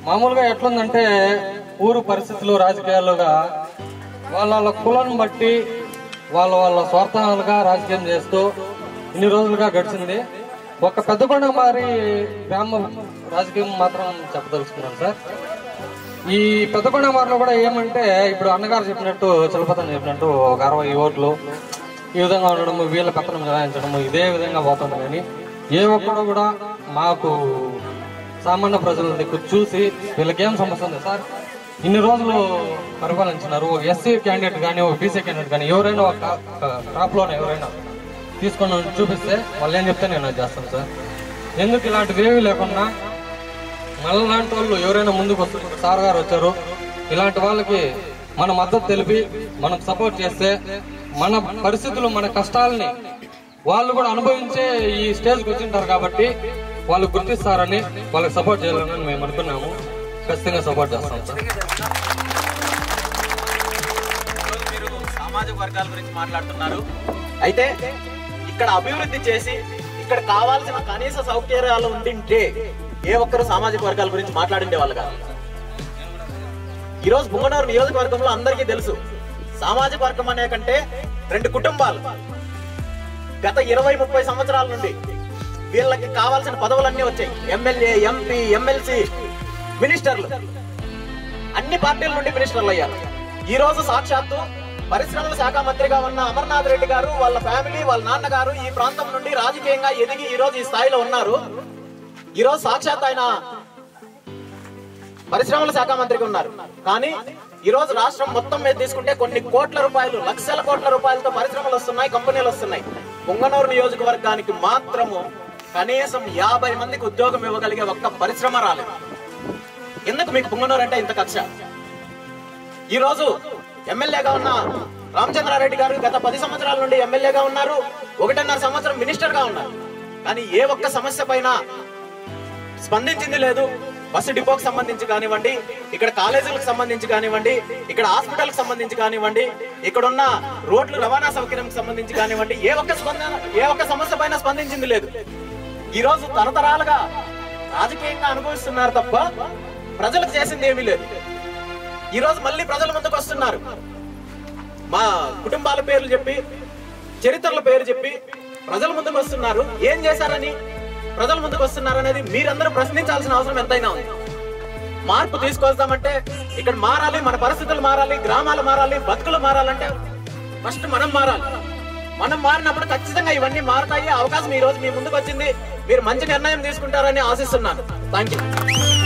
మామూలుగా ఎట్లుందంటే ఊరు పరిస్థితులు రాజకీయాలుగా వాళ్ళ వాళ్ళ కులాన్ని బట్టి వాళ్ళ వాళ్ళ స్వార్థాలుగా రాజకీయం చేస్తూ ఇన్ని రోజులుగా గడిచింది ఒక పెద్దకొండ మారి గ్రామ రాజకీయం మాత్రం చెప్పదలుచుకున్నాను సార్ ఈ పెద్దకొండ మారిలో కూడా ఏమంటే ఇప్పుడు అన్నగారు చెప్పినట్టు చలపతని చెప్పినట్టు ఒక అరవై ఓట్లు ఈ విధంగా ఉండడము వీళ్ళ పెత్తనం జలాయించడము ఇదే విధంగా పోతుంది కానీ ఏ ఒక్కడు కూడా మాకు సామాన్య ప్రజల దగ్గర చూసి వీళ్ళకి ఏం సమస్య ఉంది సార్ ఇన్ని రోజులు పరిపాలించినారు ఒక ఎస్సీ క్యాండిడేట్ కానీ ఒక బీసీ క్యాండిడేట్ కానీ ఎవరైనా ఒక క్రాప్ లోన్ ఎవరైనా తీసుకొని చూపిస్తే వాళ్ళు ఏం చెప్తే నేను అది చేస్తాను సార్ ఎందుకు ఇలాంటివి ఏమీ లేకుండా మనలాంటి వాళ్ళు ఎవరైనా ముందుకు వస్తున్నారు సార్ గారు వచ్చారు ఇలాంటి వాళ్ళకి మన మద్దతు తెలిపి మనం సపోర్ట్ చేస్తే మన పరిస్థితులు మన కష్టాలని వాళ్ళు కూడా అనుభవించే ఈ స్టేజ్కి వచ్చింటారు కాబట్టి వాళ్ళు గుర్తిస్తారని వాళ్ళకి సపోర్ట్ చేయాలని మేము అనుకున్నాము ఖచ్చితంగా సపోర్ట్ చేస్తాం సార్ ఈరోజు మీరు సామాజిక వర్గాల గురించి మాట్లాడుతున్నారు అయితే ఇక్కడ అభివృద్ధి చేసి ఇక్కడ కావాల్సిన కనీస సౌకర్యాలు ఉండింటే ఏ ఒక్కరు సామాజిక వర్గాల గురించి మాట్లాడిండే వాళ్ళు కాదు ఈరోజు బుంగనూరు నియోజకవర్గంలో అందరికీ తెలుసు సామాజిక వర్గం అనే కంటే రెండు కుటుంబాలు గత ఇరవై ముప్పై సంవత్సరాల నుండి వీళ్ళకి కావాల్సిన పదవులన్నీ వచ్చాయి ఎమ్మెల్యే ఎంపీ ఎమ్మెల్సీ మినిస్టర్లు అన్ని పార్టీల నుండి మినిస్టర్లు అయ్యారు ఈ రోజు సాక్షాత్తు పరిశ్రమల శాఖ మంత్రిగా ఉన్న అమర్నాథ్ రెడ్డి గారు వాళ్ళ ఫ్యామిలీ వాళ్ళ నాన్నగారు ఈ ప్రాంతం నుండి రాజకీయంగా ఎదిగి ఈ రోజు ఈ స్థాయిలో ఉన్నారు ఈ రోజు సాక్షాత్ ఆయన పరిశ్రమల శాఖ మంత్రిగా ఉన్నారు కానీ ఈ రోజు రాష్ట్రం మొత్తం మీద తీసుకుంటే కొన్ని కోట్ల రూపాయలు లక్షల కోట్ల రూపాయలతో పరిశ్రమలు వస్తున్నాయి కంపెనీలు వస్తున్నాయి పొంగనూరు నియోజకవర్గానికి మాత్రము కనీసం యాభై మందికి ఉద్యోగం ఇవ్వగలిగే ఒక్క పరిశ్రమ రాలేదు ఎందుకు మీకు పొంగనూరు అంటే ఇంత కక్ష ఈ రోజు ఎమ్మెల్యేగా ఉన్న రామచంద్రారెడ్డి గారు గత పది సంవత్సరాల నుండి ఎమ్మెల్యేగా ఉన్నారు ఒకటిన్నర సంవత్సరం మినిస్టర్ గా ఉన్నారు కానీ ఏ ఒక్క సమస్య పైన స్పందించింది లేదు బస్సు డిపోకి సంబంధించి కానివ్వండి ఇక్కడ కాలేజీలకు సంబంధించి కానివ్వండి ఇక్కడ హాస్పిటల్కి సంబంధించి కానివ్వండి ఇక్కడ ఉన్న రోడ్లు రవాణా సౌకర్యంకి సంబంధించి కానివ్వండి ఏ ఒక్క స్పందన ఏ ఒక్క సమస్య పైన స్పందించింది లేదు ఈ రోజు తరతరాలుగా రాజకీయంగా అనుభవిస్తున్నారు తప్ప ప్రజలకు చేసింది ఏమీ లేదు ఈ రోజు మళ్ళీ ప్రజల ముందుకు వస్తున్నారు మా కుటుంబాల పేర్లు చెప్పి చరిత్రల పేరు చెప్పి ప్రజల ముందుకు వస్తున్నారు ఏం చేశారని ప్రజల ముందుకు వస్తున్నారు అనేది మీరందరూ ప్రశ్నించాల్సిన అవసరం ఎంతైనా ఉంది మార్పు తీసుకొస్తామంటే ఇక్కడ మారాలి మన పరిస్థితులు మారాలి గ్రామాలు మారాలి బతుకులు మారాలంటే ఫస్ట్ మనం మారాలి మనం మారినప్పుడు ఖచ్చితంగా ఇవన్నీ మారుతాయి అవకాశం ఈ రోజు మీ ముందుకు వచ్చింది మీరు మంచి నిర్ణయం తీసుకుంటారని ఆశిస్తున్నాను థ్యాంక్ యూ